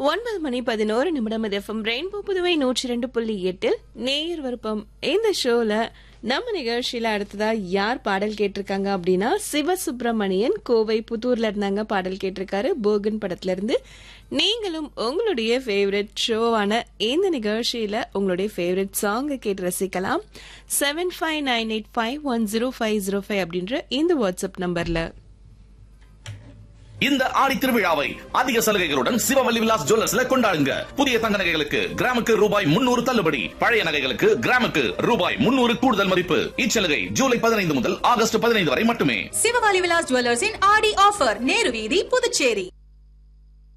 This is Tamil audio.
ஒன்பது மணி பதினோரு நிமிடம் எஃப்எம் ரெயின்போ புதுவை நூற்றி ரெண்டு புள்ளி எட்டில் நேயர் விருப்பம் இந்த ஷோல நம்ம நிகழ்ச்சியில அடுத்ததா யார் பாடல் கேட்டிருக்காங்க அப்படின்னா சிவசுப்பிரமணியன் கோவை புத்தூர்ல இருந்தாங்க பாடல் கேட்டிருக்காரு போகன் படத்துல இருந்து நீங்களும் உங்களுடைய ஃபேவரட் ஷோவான இந்த நிகழ்ச்சியில உங்களுடைய ஃபேவரட் சாங்கை கேட்டு ரசிக்கலாம் seven five nine eight five one zero five zero five அப்படின்ற இந்த வாட்ஸ்அப் நம்பர்ல இந்த ஆடி திருவிழாவை அதிக சலுகைகளுடன் சிவவல்லி விலாஸ் ஜுவல்லர்ஸ்ல கொண்டாடுங்க புதிய தங்க நகைகளுக்கு கிராமுக்கு ரூபாய் முன்னூறு தள்ளுபடி பழைய நகைகளுக்கு கிராமுக்கு ரூபாய் முன்னூறு கூடுதல் மதிப்பு இச்சலுகை ஜூலை பதினைந்து முதல் ஆகஸ்ட் பதினைந்து வரை மட்டுமே சிவகாலி விலாஸ் ஜுவல்லர்ஸின் ஆடி ஆஃபர் நேரு வீதி புதுச்சேரி